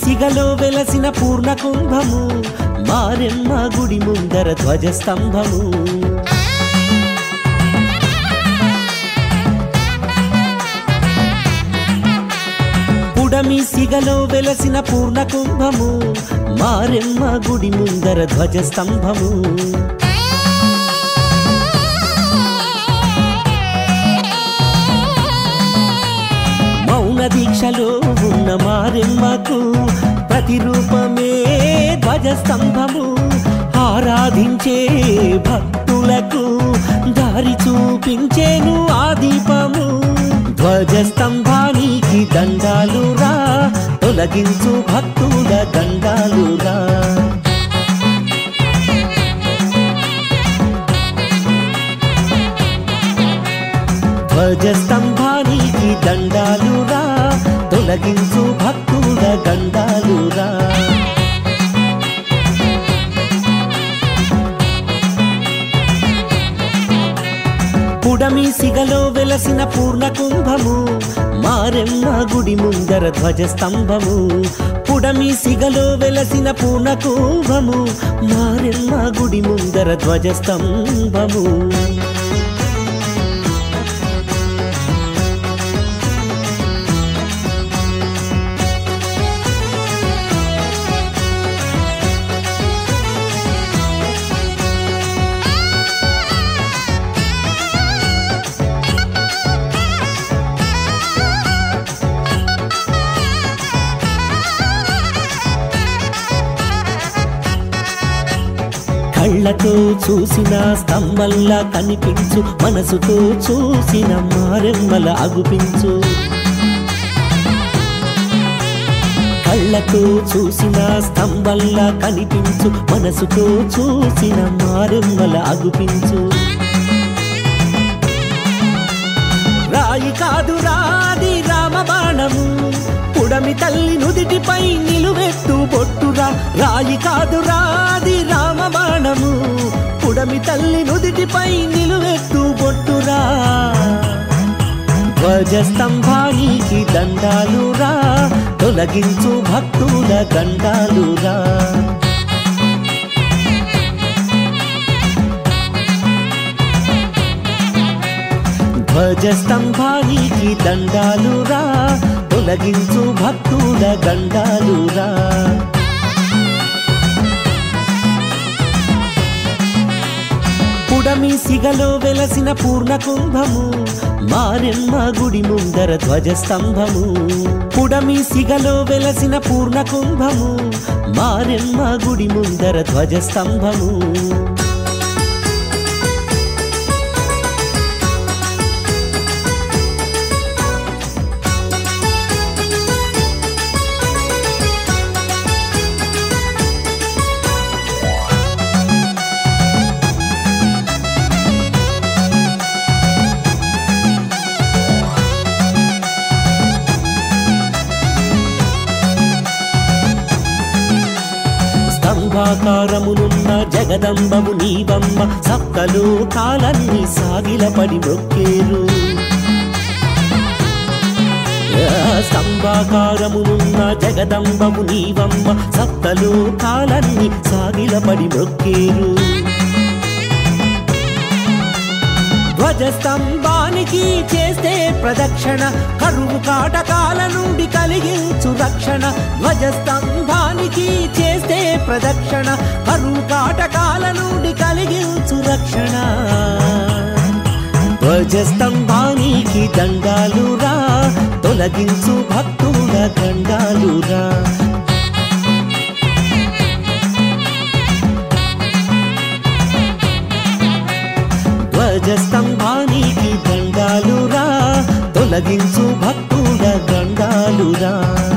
సిగలో వెలసిన పూర్ణ కుంభము మారెమ్మ గుడి ముందర ధ్వజస్తంభము పుడమి సిగలో వెలసిన పూర్ణ కుంభము మారెమ్మ గుడి ముందర ధ్వజస్తంభము మౌన దీక్షలో ఉన్న మారెమ్మకు ప్రతిరూపమే ధ్వజస్తంభము ఆరాధించే భక్తులకు దారి చూపించేను ఆ దీపము ధ్వజస్తంభానికి దండాలురా తొలగించు భక్తుల దండాలురా ధ్వజస్తంభానికి దండాలురా తొలగించు భక్తుల దండాలురా పుడమి సిగలో వెలసిన పూర్ణ కుంభము మారెమ్మ గుడి ముందర ధ్వజస్తంభము పుడమి సిగలో వెలసిన పూర్ణ కుంభము మారెమ్మ గుడి ముందర ధ్వజస్తంభము కళ్ళతో చూసిన స్తంభంలా కనిపించు మనసుతో చూసిన మారెమ్మల అగుపించు కళ్ళతో చూసిన స్తంభంలా కనిపించు మనసుతో చూసిన మారెమ్మల అగుపించు రాయి కాదు రాది రామబాణము పుడమి తల్లి నుదిటిపై నిలువెత్తు బొట్టురా రాయి కాదు రాది రామబాణము పుడమి తల్లి నుదిటిపై నిలువెత్తు బొట్టురా ధ్వజస్తంభానికి దండాలురా తొలగించు భక్తుల దండాలురా ధ్వజస్తంభానికి దండాలురా తొలగించు భక్తుల దండాలురా పుడమి సిగలో వెలసిన పూర్ణ కుంభము మారెమ్మ గుడి ముందర ధ్వజస్తంభము పుడమి సిగలో వెలసిన పూర్ణ కుంభము మారెమ్మ గుడి ముందర ధ్వజస్తంభము స్తంభాకారమునున్న జగదంబము నీవమ్మ సప్తలో కాలన్నీ సాగిలపడి మొక్కేరు స్తంభాకారమునున్న జగదంబము నీవమ్మ సప్తలో కాలన్నీ సాగిలపడి మొక్కేరు ధ్వజస్తంభానికి చేస్తే ప్రదక్షిణ కరువు కాటకాల నుండి కలిగించు రక్షణ ధ్వజస్తంభానికి చేస్తే ప్రదక్షిణ కరువు కాటకాల నుండి కలిగించు రక్షణ ధ్వజస్తంభానికి దండాలురా తొలగించు భక్తుల దండాలురా ధ్వజస్తంభానికి దండాలురా తొలగించు భక్తుల దండాలురా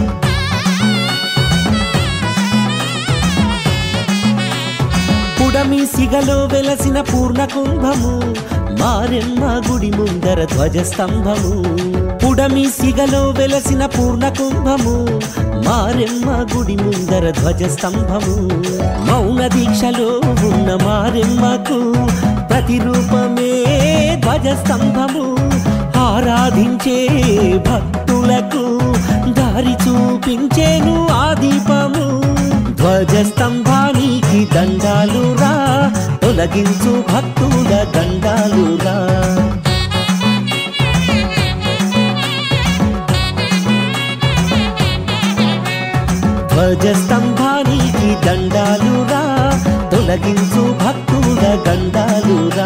పుడమి సిగలో వెలసిన పూర్ణ కుంభము మారెమ్మ గుడి ముందర ధ్వజస్తంభము పుడమి సిగలో వెలసిన పూర్ణ కుంభము మారెమ్మ గుడి ముందర ధ్వజస్తంభము మౌన దీక్షలో ఉన్న మారెమ్మకు ప్రతిరూపమే ధ్వజస్తంభము ఆరాధించే భక్తులకు దారి చూపించేను ఆ దీపము ధ్వజస్తంభానికి దండాలు రా తొలగించు భక్తుల దండాలు రా ధ్వజస్తంభానికి దండాలు రా తొలగించు భక్తుల దండాలు రా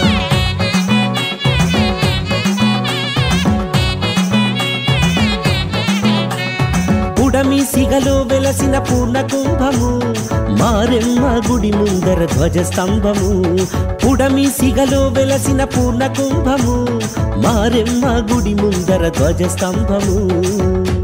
ఉడమి సిగలో వెలసిన పూర్ణ కుంభము మారెమ్మ గుడి ముందర ధ్వజస్తంభము ఉడమి సిగలో వెలసిన పూర్ణ కుంభము మారెమ్మ గుడి ముందర ధ్వజస్తంభము